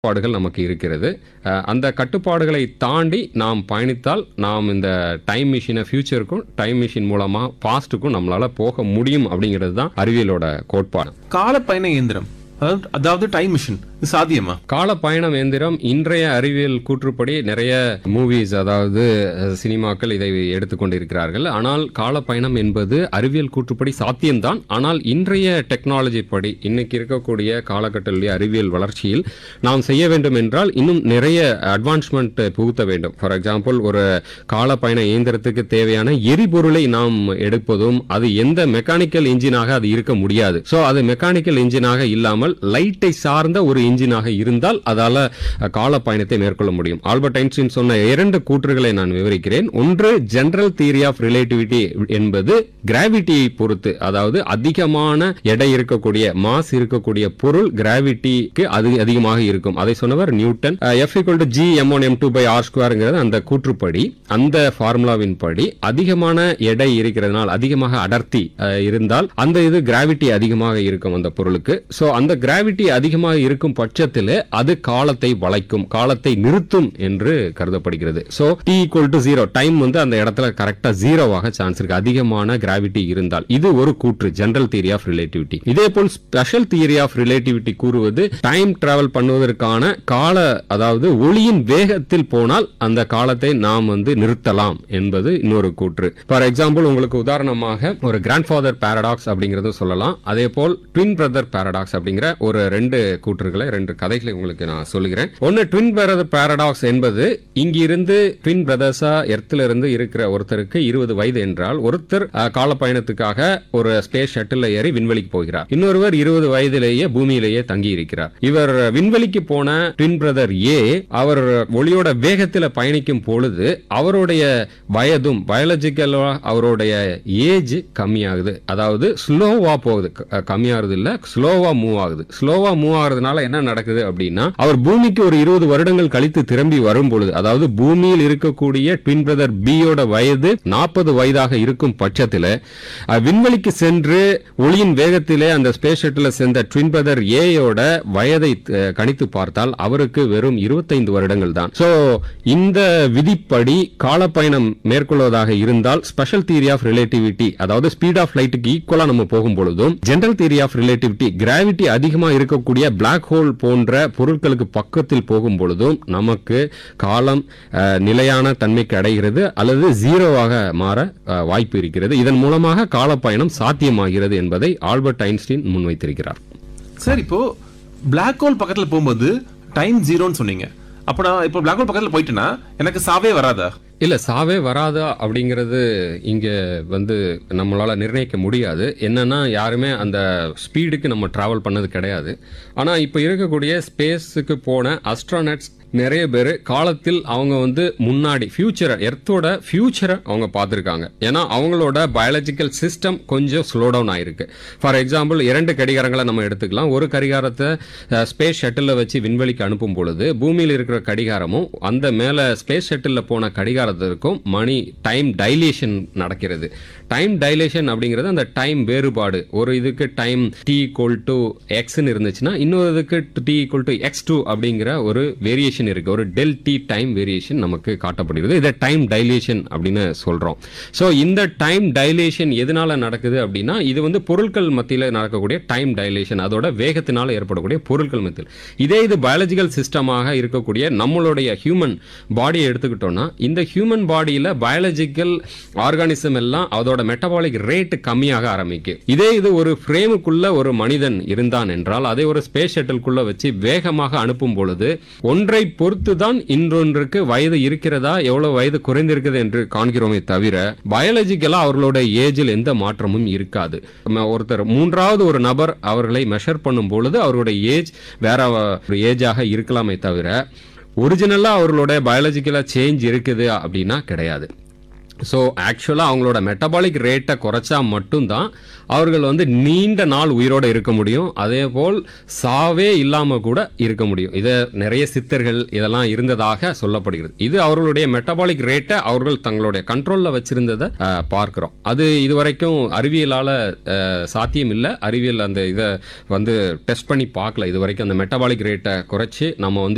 கட்டுப்பாடுகள் நமக்கு இருக்கிறது அஹ், அந்த கட்டுப்பாடுகளை தாண்டி நாம் பயணித்தால் நாம் இந்த டைம் மிஷினை ஃபியூச்சருக்கும் டைம் மிஷின் மூலமா பாஸ்ட்டுக்கும் நம்மளால போக முடியும் அப்படிங்கிறது தான் அறிவியலோட கோட்பாடு காலப்பயண இயந்திரம் அதாவது- அதாவது டைம் மிஷின் இது சாத்தியமா கால பயணம் எந்திரம் இன்றைய அறிவியல் கூற்றுப்படி நிறைய மூவிஸ் அதாவது அஹ், சினிமாக்கள் இதை எடுத்துக்கொண்டிருக்கிறார்கள் ஆனால் கால பயணம் என்பது அறிவியல் கூற்றுப்படி சாத்தியம்தான் ஆனால் இன்றைய டெக்னாலஜி படி இன்னைக்கு இருக்கக்கூடிய காலகட்டத்திலுடைய அறிவியல் வளர்ச்சியில் நாம் செய்ய வேண்டும் என்றால் இன்னும் நிறைய அட்வான்ஸ்மெண்ட் புகுத்த வேண்டும் ஃபார் எக்ஸாம்பிள் ஒரு கால பயண இயந்திரத்துக்கு தேவையான எரிபொருளை நாம் எடுப்பதும் அது எந்த மெக்கானிக்கல் இன்ஜினாக அது இருக்க முடியாது சோ அது மெக்கானிக்கல் இன்ஜினாக இல்லாமல் லைட்டை சார்ந்த ஒரு இன்ஜினாக இருந்தால் அதால அஹ், கால பயணத்தை மேற்கொள்ள முடியும் ஆல்பர்ட் ஐன்ஸ்டீன் சொன்ன இரண்டு கூற்றுகளை நான் விவரிக்கிறேன் ஒன்று ஜெனரல் தியரி ஆஃப் ரிலேட்டிவிட்டி என்பது கிராவிட்டியை பொறுத்து அதாவது அதிகமான எடை இருக்கக்கூடிய மாஸ் இருக்கக்கூடிய பொருள் கிராவிட்டிக்கு அது அதிகமாக இருக்கும் அதை சொன்னவர் Newton F equal to G M one M two by R ஸ்கொயர்ங்கிறது அந்த கூற்றுப்படி அந்த ஃபார்முலாவின் படி அதிகமான எடை இருக்கிறதுனால் அதிகமாக அடர்த்தி அஹ், இருந்தால் அந்த இது கிராவிட்டி அதிகமாக இருக்கும் அந்த பொருளுக்கு சோ அந்த கிராவிட்டி அதிகமாக இருக்கும் பட்சத்தில் அது காலத்தை வளைக்கும் காலத்தை நிறுத்தும் என்று கருதப்படுகிறது so T equal to zero time வந்து அந்த இடத்துல கரெக்டா ஜீரோவாக சான்ஸ் இருக்கு அதிகமான கிராவிட்டி இருந்தால் இது ஒரு கூற்று ஜெனரல் தியரி ஆஃப் ரிலேட்டிவிட்டி இதே போல் ஸ்பெஷல் தியரி ஆஃப் ரிலேட்டிவிட்டி கூறுவது டைம் டிராவல் பண்ணுவதற்கான கால அதாவது ஒளியின் வேகத்தில் போனால் அந்த காலத்தை நாம் வந்து நிறுத்தலாம் என்பது இன்னொரு கூற்று ஃபார் எக்ஸாம்பிள் உங்களுக்கு உதாரணமாக ஒரு கிராண்ட் ஃபாதர் பாரடாக்ஸ் அப்படிங்கறது சொல்லலாம் அதே போல் ட்வின் பிரதர் பாரடாக்ஸ் அப்படிங்கிற ஒரு ரெண்டு கூற்றுகளை ரெண்டு கதைகளை உங்களுக்கு நான் சொல்லுகிறேன் ஒன்னு ட்வின் பிரதர் பாரடாக்ஸ் என்பது இங்கிருந்து ட்வின் பிரதர்ஸா எர்த்ல இருந்து இருக்கிற ஒருத்தருக்கு இருபது வயது என்றால் ஒருத்தர் அஹ், கால பயணத்துக்காக ஒரு ஸ்பேஸ் ஷட்டில் ஏறி விண்வெளிக்கு போகிறார் இன்னொருவர் இருபது வயதிலேயே பூமியிலேயே தங்கி இருக்கிறார் இவர் விண்வெளிக்கு போன ட்வின் பிரதர் ஏ அவர் ஒளியோட வேகத்தில் பயணிக்கும் பொழுது அவருடைய வயதும் பயாலஜிக்கலா அவருடைய ஏஜ் கம்மியாகுது அதாவது ஸ்லோவா போகுது க- அஹ், கம்மியாகுது இல்ல ஸ்லோவா மூவ் ஆகுது ஸ்லோவா மூவ் ஆகுறதுனால என்ன நடக்குது அப்படின்னா அவர் பூமிக்கு ஒரு இருபது வருடங்கள் கழித்து திரும்பி வரும் பொழுது அதாவது பூமியில் இருக்கக்கூடிய ட்வின் பிரதர் பியோட வயது நாற்பது வயதாக இருக்கும் பட்சத்தில் விண்வெளிக்கு சென்று ஒளியின் வேகத்திலே அந்த ஸ்பேஸ் ஷட்டில் சென்ற ட்வின் பிரதர் ஏயோட வயதை அஹ், கணித்து பார்த்தால் அவருக்கு வெறும் இருபத்தைந்து வருடங்கள் தான் சோ இந்த விதிப்படி காலப்பயணம் மேற்கொள்வதாக இருந்தால் ஸ்பெஷல் தியரி ஆஃப் ரிலேட்டிவிட்டி அதாவது ஸ்பீட் ஆஃப் லைட்டுக்கு ஈக்குவலா நம்ம போகும் பொழுதும் general theory of relativity gravity அதிகமா இருக்கக்கூடிய பிளாக் ஹோல் போன்ற பொருட்களுக்கு பக்கத்தில் போகும் பொழுதும் நமக்கு காலம் அஹ், நிலையான தன்மைக்கு அடைகிறது அல்லது ஜீரோவாக மாற அஹ், வாய்ப்பு இருக்கிறது இதன் மூலமாக காலப்பயணம் சாத்தியமாகிறது என்பதை ஆல்பர்ட் ஐன்ஸ்டீன் முன்வைத்திருக்கிறார் சார் இப்போ பிளாக் ஹோல் பக்கத்துல போகும்போது டைம் ஜீரோன்னு சொன்னீங்க அப்ப நான் இப்போ பிளாக் ஹோல் பக்கத்துல போயிட்டேன்னா எனக்கு சாவே வராதா இல்ல சாவே வராதா அப்படிங்கிறது இங்க வந்து நம்மளால நிர்ணயிக்க முடியாது என்னன்னா யாருமே அந்த ஸ்பீடுக்கு நம்ம டிராவல் பண்ணது கிடையாது ஆனா இப்ப இருக்கக்கூடிய ஸ்பேஸுக்கு போன அஸ்ட்ரானட்ஸ் நிறைய பேர் காலத்தில் அவங்க வந்து முன்னாடி ஃபியூச்சரை எர்த்தோட ஃபியூச்சரை அவங்க பார்த்துருக்காங்க ஏன்னா அவங்களோட பயாலஜிக்கல் சிஸ்டம் கொஞ்சம் ஸ்லோ டவுன் ஆயிருக்கு ஃபார் எக்ஸாம்பிள் இரண்டு கடிகாரங்களை நம்ம எடுத்துக்கலாம் ஒரு கடிகாரத்தை ஸ்பேஸ் ஷட்டிலில் வச்சு விண்வெளிக்கு அனுப்பும் பொழுது பூமியில் இருக்கிற கடிகாரமும் அந்த மேலே ஸ்பேஸ் ஷட்டிலில் போன கடிகாரத்திற்கும் மணி டைம் டைலேஷன் நடக்கிறது டைம் டைலேஷன் அப்படிங்கிறது அந்த டைம் வேறுபாடு ஒரு இதுக்கு டைம் டி ஈக்குவல் டு எக்ஸ்ன்னு இருந்துச்சுன்னா இன்னொரு இதுக்கு T equal to X two அப்படிங்கிற ஒரு வேரியேஷன் இருக்கு ஒரு டெல் டி டைம் வேரியேஷன் நமக்கு காட்டப்படுகிறது இதை டைம் டைலேஷன் அப்படின்னு சொல்றோம் ஸோ இந்த டைம் டைலேஷன் எதனால நடக்குது அப்படின்னா இது வந்து பொருட்கள் மத்தியில் நடக்கக்கூடிய டைம் டைலேஷன் அதோட வேகத்தினால ஏற்படக்கூடிய பொருட்கள் மத்தியில் இதே இது பயாலஜிக்கல் சிஸ்டமாக இருக்கக்கூடிய நம்மளுடைய ஹியூமன் பாடியை எடுத்துக்கிட்டோம்னா இந்த ஹியூமன் பாடியில பயாலஜிக்கல் ஆர்கானிசம் எல்லாம் அதோட மெட்டபாலிக் ரேட் கம்மியாக ஆரம்பிக்கும் இதே இது ஒரு ஃப்ரேமுக்குள்ள ஒரு மனிதன் இருந்தான் என்றால் அதை ஒரு ஸ்பேஸ் ஷட்டிலுக்குள்ள வச்சு வேகமாக அனுப்பும் பொழுது ஒன்றை பொறுத்து தான் இன்னொன்றுக்கு வயது இருக்கிறதா எவ்வளவு வயது குறைந்திருக்குது என்று காண்கிறோமே தவிர பயாலஜிக்கலா அவர்களோட ஏஜில் எந்த மாற்றமும் இருக்காது நம்ம ஒருத்தர் மூன்றாவது ஒரு நபர் அவர்களை மெஷர் பண்ணும் பொழுது அவருடைய ஏஜ் வேற ஒரு ஏஜாக இருக்கலாமே தவிர ஒரிஜினலா அவர்களோட பயாலஜிக்கலா சேஞ்ச் இருக்குது அப்படின்னா கிடையாது ஸோ ஆக்சுவலாக அவங்களோட மெட்டபாலிக் ரேட்டை குறைச்சா மட்டும்தான் அவர்கள் வந்து நீண்ட நாள் உயிரோட இருக்க முடியும் அதே போல் சாவே இல்லாமல் கூட இருக்க முடியும் இதை நிறைய சித்தர்கள் இதெல்லாம் இருந்ததாக சொல்லப்படுகிறது இது அவர்களுடைய மெட்டபாலிக் ரேட்டை அவர்கள் தங்களுடைய கண்ட்ரோலில் வச்சிருந்ததை அஹ், பார்க்கிறோம் அது இதுவரைக்கும் அறிவியலால் சாத்தியம் இல்லை அறிவியல் அந்த இதை வந்து டெஸ்ட் பண்ணி பார்க்கல இது வரைக்கும் அந்த மெட்டபாலிக் ரேட்டை குறைச்சி நம்ம வந்து